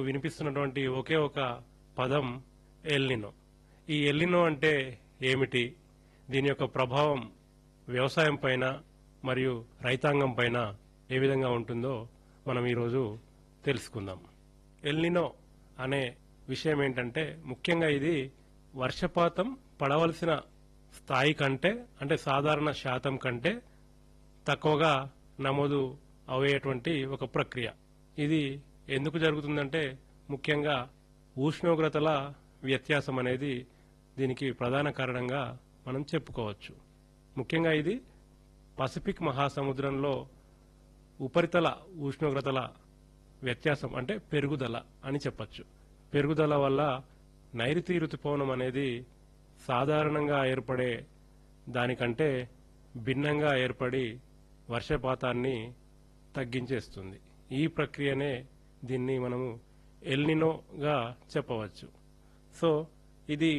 వినిపిస్తున్నటువంటి ఒకే ఒక పదం ఎల్నినో ఈ ఎల్నినో అంటే ఏమిటి దీని యొక్క ప్రభావం వ్యవసాయం పైన మరియు రైతాంగం పైన ఏ విధంగా ఉంటుందో మనం ఈరోజు తెలుసుకుందాం ఎల్నినో అనే విషయం ఏంటంటే ముఖ్యంగా ఇది వర్షపాతం పడవలసిన స్థాయి కంటే అంటే సాధారణ శాతం కంటే తక్కువగా నమోదు అయ్యేటువంటి ఒక ప్రక్రియ ఇది ఎందుకు జరుగుతుందంటే ముఖ్యంగా ఉష్ణోగ్రతల వ్యత్యాసం అనేది దీనికి ప్రధాన కారణంగా మనం చెప్పుకోవచ్చు ముఖ్యంగా ఇది పసిఫిక్ మహాసముద్రంలో ఉపరితల ఉష్ణోగ్రతల వ్యత్యాసం అంటే పెరుగుదల అని చెప్పచ్చు పెరుగుదల వల్ల నైరుతి ఋతుపవనం అనేది సాధారణంగా ఏర్పడే దానికంటే భిన్నంగా ఏర్పడి వర్షపాతాన్ని తగ్గించేస్తుంది ఈ ప్రక్రియనే దీన్ని మనము ఎల్నినోగా చెప్పవచ్చు సో ఇది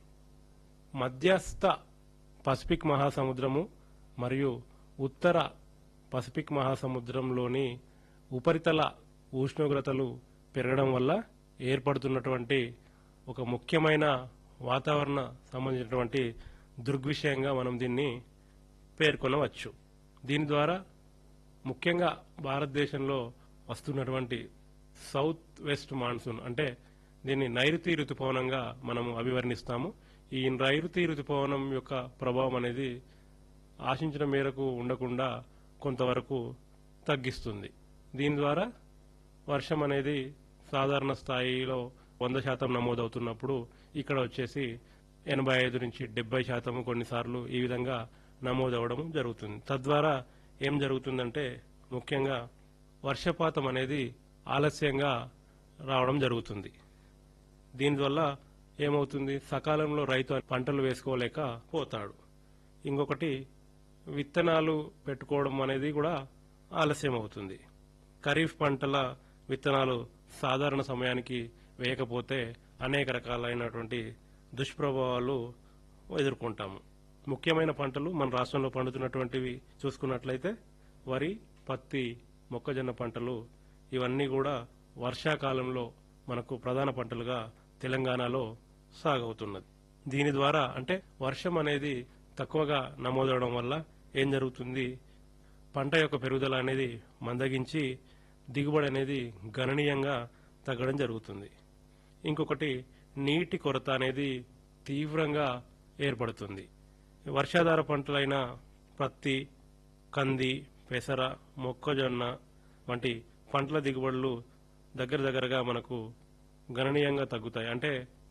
మధ్యస్థ పసిఫిక్ మహాసముద్రము మరియు ఉత్తర పసిఫిక్ మహాసముద్రంలోని ఉపరితల ఉష్ణోగ్రతలు పెరగడం వల్ల ఏర్పడుతున్నటువంటి ఒక ముఖ్యమైన వాతావరణ సంబంధించినటువంటి దృగ్విషయంగా మనం దీన్ని పేర్కొనవచ్చు దీని ద్వారా ముఖ్యంగా భారతదేశంలో వస్తున్నటువంటి సౌత్ వెస్ట్ మాన్సూన్ అంటే దీన్ని నైరుతి ఋతుపవనంగా మనము అభివర్ణిస్తాము ఈ నైరుతి ఋతుపవనం యొక్క ప్రభావం అనేది ఆశించిన మేరకు ఉండకుండా కొంతవరకు తగ్గిస్తుంది దీని ద్వారా వర్షం అనేది సాధారణ స్థాయిలో వంద శాతం నమోదవుతున్నప్పుడు ఇక్కడ వచ్చేసి ఎనభై ఐదు నుంచి డెబ్బై శాతం కొన్నిసార్లు ఈ విధంగా నమోదవడం జరుగుతుంది తద్వారా ఏం జరుగుతుందంటే ముఖ్యంగా వర్షపాతం అనేది ఆలస్యంగా రావడం జరుగుతుంది దీనివల్ల ఏమవుతుంది సకాలంలో రైతు పంటలు వేసుకోలేక పోతాడు ఇంకొకటి విత్తనాలు పెట్టుకోవడం అనేది కూడా ఆలస్యం అవుతుంది ఖరీఫ్ పంటల విత్తనాలు సాధారణ సమయానికి వేయకపోతే అనేక రకాలైనటువంటి దుష్ప్రభావాలు ఎదుర్కొంటాము ముఖ్యమైన పంటలు మన రాష్ట్రంలో పండుతున్నటువంటివి చూసుకున్నట్లయితే వరి పత్తి మొక్కజొన్న పంటలు ఇవన్నీ కూడా వర్షాకాలంలో మనకు ప్రధాన పంటలుగా తెలంగాణలో సాగవుతున్నది దీని ద్వారా అంటే వర్షం అనేది తక్కువగా నమోదవడం వల్ల ఏం జరుగుతుంది పంట యొక్క పెరుగుదల అనేది మందగించి దిగుబడి అనేది గణనీయంగా తగ్గడం జరుగుతుంది ఇంకొకటి నీటి కొరత అనేది తీవ్రంగా ఏర్పడుతుంది వర్షాధార పంటలైన పత్తి కంది పెసర మొక్కజొన్న వంటి పంటల దిగుబడులు దగ్గర దగ్గరగా మనకు గణనీయంగా తగ్గుతాయి అంటే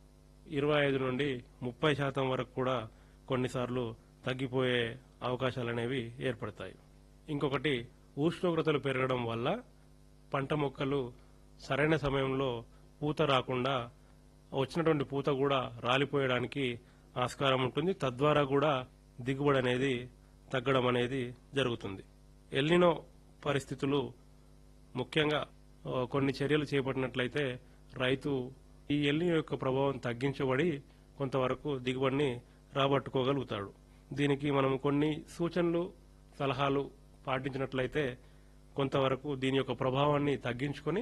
ఇరవై ఐదు నుండి ముప్పై శాతం వరకు కూడా కొన్నిసార్లు తగ్గిపోయే అవకాశాలు అనేవి ఏర్పడతాయి ఇంకొకటి ఉష్ణోగ్రతలు పెరగడం వల్ల పంట మొక్కలు సరైన సమయంలో పూత రాకుండా వచ్చినటువంటి పూత కూడా రాలిపోయడానికి ఆస్కారం ఉంటుంది తద్వారా కూడా దిగుబడి అనేది తగ్గడం అనేది జరుగుతుంది ఎల్నినో పరిస్థితులు ముఖ్యంగా ఆ, కొన్ని చర్యలు చేపట్టినట్లయితే రైతు ఈ ఎల్నినో యొక్క ప్రభావం తగ్గించబడి కొంతవరకు దిగుబడిని రాబట్టుకోగలుగుతాడు దీనికి మనం కొన్ని సూచనలు సలహాలు పాటించినట్లయితే కొంతవరకు దీని యొక్క ప్రభావాన్ని తగ్గించుకొని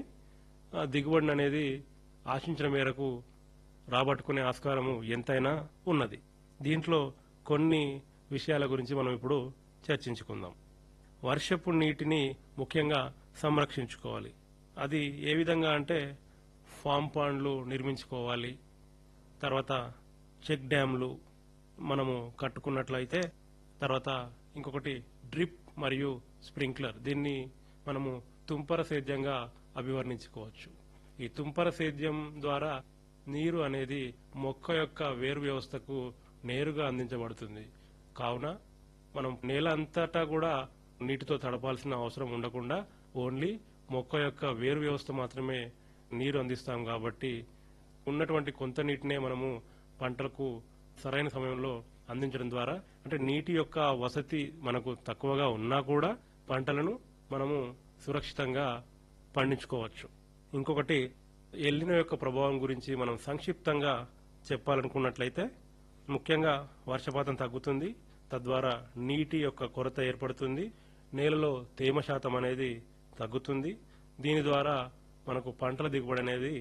ఆ దిగుబడిని అనేది ఆశించిన మేరకు రాబట్టుకునే ఆస్కారము ఎంతైనా ఉన్నది దీంట్లో కొన్ని విషయాల గురించి మనం ఇప్పుడు చర్చించుకుందాం వర్షపు నీటిని ముఖ్యంగా సంరక్షించుకోవాలి అది ఏ విధంగా అంటే ఫామ్ పాండ్లు నిర్మించుకోవాలి తర్వాత చెక్ డ్యాంలు మనము కట్టుకున్నట్లయితే తర్వాత ఇంకొకటి డ్రిప్ మరియు స్ప్రింక్లర్ దీన్ని మనము తుంపర సేద్యంగా అభివర్ణించుకోవచ్చు ఈ తుంపర సేద్యం ద్వారా నీరు అనేది మొక్క యొక్క వేరు వ్యవస్థకు నేరుగా అందించబడుతుంది కావున మనం నేల అంతటా కూడా నీటితో తడపాల్సిన అవసరం ఉండకుండా ఓన్లీ మొక్క యొక్క వేరు వ్యవస్థ మాత్రమే నీరు అందిస్తాం కాబట్టి ఉన్నటువంటి కొంత నీటినే మనము పంటలకు సరైన సమయంలో అందించడం ద్వారా అంటే నీటి యొక్క వసతి మనకు తక్కువగా ఉన్నా కూడా పంటలను మనము సురక్షితంగా పండించుకోవచ్చు ఇంకొకటి ఎల్లిన యొక్క ప్రభావం గురించి మనం సంక్షిప్తంగా చెప్పాలనుకున్నట్లయితే ముఖ్యంగా వర్షపాతం తగ్గుతుంది తద్వారా నీటి యొక్క కొరత ఏర్పడుతుంది నేలలో తేమ శాతం అనేది తగ్గుతుంది దీని ద్వారా మనకు పంటల దిగుబడి అనేది